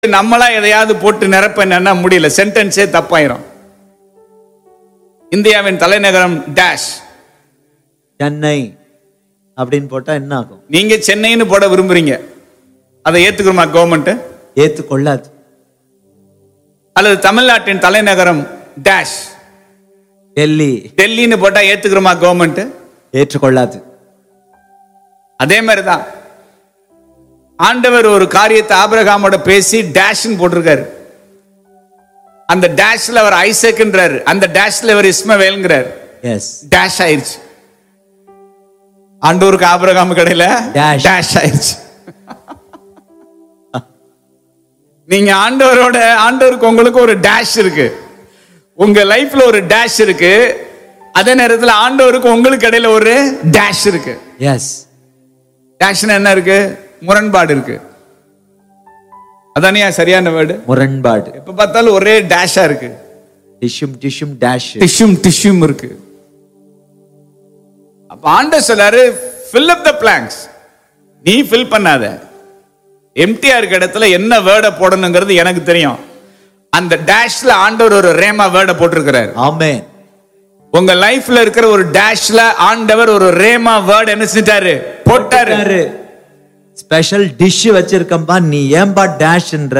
நம்மளா எதையாவது போட்டு நிரப்ப என்னன்னா முடியல சென்டென்ஸே தப்பாயிரும் இந்தியாவின் தலைநகரம் டேஷ் சென்னை அப்படின்னு போட்டா என்ன ஆகும் நீங்க சென்னைன்னு போட விரும்புறீங்க அதை ஏத்துக்கிறோமா கவர்மெண்ட் ஏத்துக்கொள்ளாது அல்லது தமிழ்நாட்டின் தலைநகரம் டேஷ் டெல்லி டெல்லின்னு போட்டா ஏத்துக்கிறோமா கவர்மெண்ட் ஏற்றுக்கொள்ளாது அதே மாதிரி தான் ஆண்டவர் ஒரு காரியத்தை ஆபிரகாமோட பேசி டேஷ்னு போட்டிருக்காரு அந்த டேஷ்ல அவர் ஐசக்ன்றாரு அந்த டேஷ்ல அவர் இஸ்மவேல்ங்கிறார் எஸ் டேஷ் ஆயிருச்சு ஆண்டவருக்கு ஆபிரகாம் கடையில Dash. டேஷ் ஆயிருச்சு நீங்க ஆண்டவரோட ஆண்டவருக்கு உங்களுக்கு ஒரு டேஷ் இருக்கு உங்க லைஃப்ல ஒரு டேஷ் இருக்கு அதே நேரத்துல ஆண்டவருக்கு உங்களுக்கு இடையில ஒரு டேஷ் இருக்கு எஸ் டேஷ்னா என்ன இருக்கு முரண்பாடு இருக்கு அதானே சரியான வேர்டு முரண்பாடு எப்ப பார்த்தாலும் ஒரே டேஷா இருக்கு டிஷ்யூம் டிஷ்யூம் டேஷ் டிஷ்யூம் டிஷ்யூம் இருக்கு அப்ப ஆண்டவர் சொல்லாரு fill up the blanks நீ ஃபில் பண்ணாத எம்டிஆர் இருக்க இடத்துல என்ன வேர்டை போடணுங்கிறது எனக்கு தெரியும் அந்த டேஷ்ல ஆண்டவர் ஒரு ரேமா வேர்டை போட்டிருக்கிறாரு ஆமென் உங்க லைஃப்ல இருக்கிற ஒரு டேஷ்ல ஆண்டவர் ஒரு ரேமா வேர்டு என்ன செஞ்சாரு போட்டாரு ஸ்பெஷல் டிஷ் வச்சிருக்கம்பா நீ ஏன்பா டேஷ்ன்ற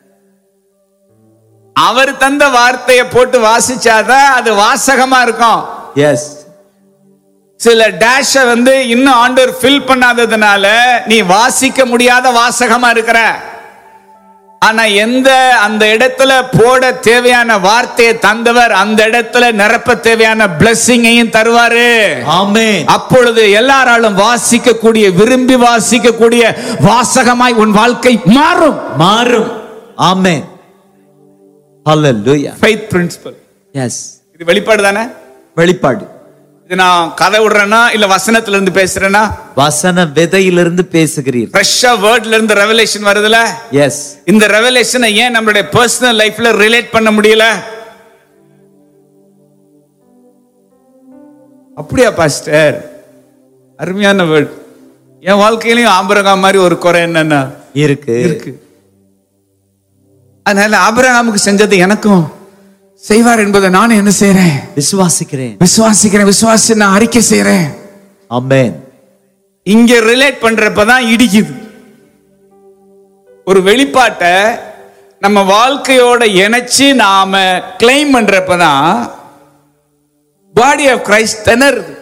அவர் தந்த வார்த்தையை போட்டு வாசிச்சாதான் அது வாசகமா இருக்கும் எஸ் சில டேஷ வந்து இன்னும் ஆண்டவர் ஃபில் பண்ணாததுனால நீ வாசிக்க முடியாத வாசகமா இருக்கிற ஆனா எந்த அந்த இடத்துல போட தேவையான வார்த்தையை தந்தவர் அந்த இடத்துல நிரப்ப தேவையான பிளஸ்ஸிங்கையும் தருவாரு ஆமென் அப்பொழுது எல்லாராலும் வாசிக்கக்கூடிய விரும்பி வாசிக்கக்கூடிய வாசகமாய் உன் வாழ்க்கை மாறும் மாறும் ஆமென் ஹalleluya ஃபைத் பிரின்சிபல் எஸ் இது வெளிப்பாடு தானே வெளிப்பாடு இது நான் கதை விடுறேன்னா இல்ல வசனத்துல இருந்து பேசுறேன்னா வசன விதையிலிருந்து பேசுகிறீர் ஃப்ரெஷ்ஷா வேர்ட்ல இருந்து ரெவலேஷன் வருதுல எஸ் இந்த ரெவலேஷனை ஏன் நம்மளுடைய பர்சனல் லைஃப்ல ரிலேட் பண்ண முடியல அப்படியா பாஸ்டர் அருமையான வேர்ட் என் வாழ்க்கையிலையும் ஆபரகாம் மாதிரி ஒரு குறை என்னன்னா இருக்கு இருக்கு அதனால ஆபிரகாமுக்கு செஞ்சது எனக்கும் செய்வார் என்பதை நானும் என்ன செய்யறேன் விசுவாசிக்கிறேன் விசுவாசிக்கிறேன் விசுவாசி நான் அறிக்கை செய்யறேன் ஆமென் இங்க ரிலேட் பண்றப்பதான் இடிக்குது ஒரு வெளிப்பாட்டை நம்ம வாழ்க்கையோட இணைச்சு நாம கிளைம் பண்றப்பதான் பாடி ஆஃப் கிரைஸ்ட் திணறுது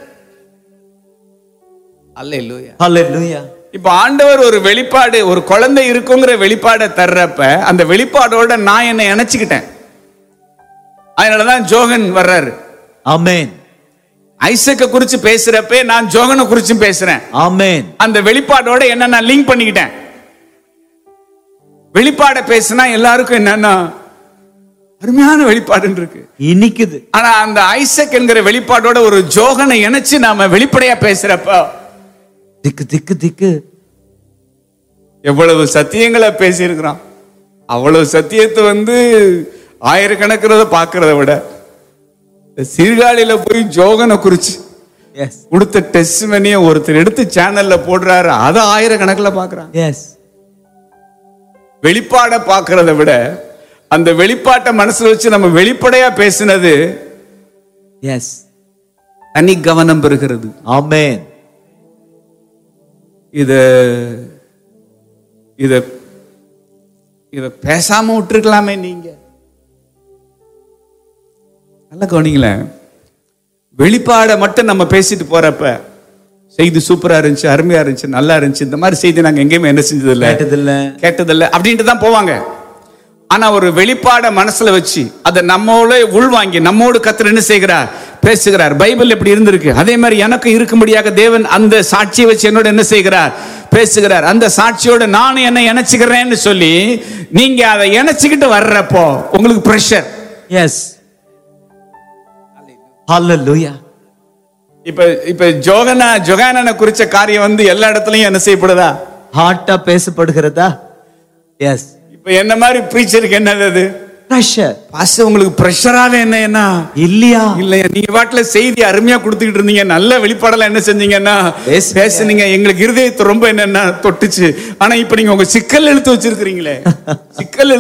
அல்லேலூயா ஹalleluya இப்ப ஆண்டவர் ஒரு வெளிப்பாடு ஒரு குழந்தை இருக்குங்கிற வெளிப்பாடை தர்றப்ப அந்த வெளிப்பாடோட நான் என்னை இணைச்சுக்கிட்டேன் அதனாலதான் ஜோகன் வர்றாரு ஆமென் ஐசக்க குறிச்சு பேசுறப்ப நான் ஜோகனை குறிச்சும் பேசுறேன் ஆமென் அந்த வெளிப்பாடோட என்ன நான் லிங்க் பண்ணிக்கிட்டேன் வெளிப்பாட பேசினா எல்லாருக்கும் என்னன்னா அருமையான வெளிப்பாடுன்னு இருக்கு இனிக்குது ஆனா அந்த ஐசக் என்கிற வெளிப்பாடோட ஒரு ஜோகனை இணைச்சு நாம வெளிப்படையா பேசுறப்ப திக்கு திக்கு திக்கு எவ்வளவு சத்தியங்களை பேசியிருக்கிறான் அவ்வளவு சத்தியத்தை வந்து ஆயிரக்கணக்கிறத பார்க்கறத விட இந்த சீர்காழியில போய் ஜோகனை குறிச்சு எஸ் கொடுத்த டெஸ்ட் மணியை ஒருத்தர் எடுத்து சேனல்ல போடுறாரு அதை ஆயிரக்கணக்கில் பார்க்கறான் எஸ் வெளிப்பாட பார்க்கறத விட அந்த வெளிப்பாட்டை மனசுல வச்சு நம்ம வெளிப்படையா பேசினது எஸ் தனி கவனம் பெறுகிறது ஆமென் இத இத இத பேசாம விட்டுருக்கலாமே நீங்க நல்ல கவனிங்களேன் வெளிப்பாடை மட்டும் நம்ம பேசிட்டு போறப்ப செய்தி சூப்பரா இருந்துச்சு அருமையா இருந்துச்சு நல்லா இருந்துச்சு இந்த மாதிரி செய்தி நாங்க எங்கேயுமே என்ன செஞ்சது இல்ல கேட்டதில்ல கேட்டதில்ல அப்படின்ட்டு தான் போவாங்க ஆனா ஒரு வெளிப்பாட மனசுல வச்சு அதை நம்மோட உள்வாங்கி நம்மோடு கத்தர் என்ன செய்கிறார் பேசுகிறார் பைபிள் எப்படி இருந்திருக்கு அதே மாதிரி எனக்கு இருக்கும்படியாக தேவன் அந்த சாட்சியை வச்சு என்னோட என்ன செய்கிறார் பேசுகிறார் அந்த சாட்சியோட நானும் என்ன இணைச்சுக்கிறேன்னு சொல்லி நீங்க அதை இணைச்சுக்கிட்டு வர்றப்போ உங்களுக்கு ப்ரெஷர் எஸ் ஹalleluya இப்ப இப்ப ஜோகனா ஜொகானனை குறிச்ச காரியம் வந்து எல்லா இடத்துலயும் என்ன செய்யப்படுதா ஹார்ட்டா பேசப்படுகிறதா எஸ் இப்ப என்ன மாதிரி ப்ரீச்சருக்கு என்னது அது pressure பாஸ்டர் உங்களுக்கு பிரஷரால என்ன என்ன இல்லையா இல்லையா நீங்க பாட்டுல செய்தி அருமையா கொடுத்துக்கிட்டு இருந்தீங்க நல்ல வெளிப்பாடெல்லாம் என்ன செஞ்சீங்கன்னா பேசுனீங்க. பேசுனீங்க எங்களுக்கு இருதயத்தை ரொம்ப என்னன்னா தொட்டுச்சு ஆனா இப்ப நீங்க உங்க சிக்கல் எழுத்து வச்சிருக்கிறீங்களே சிக்கல்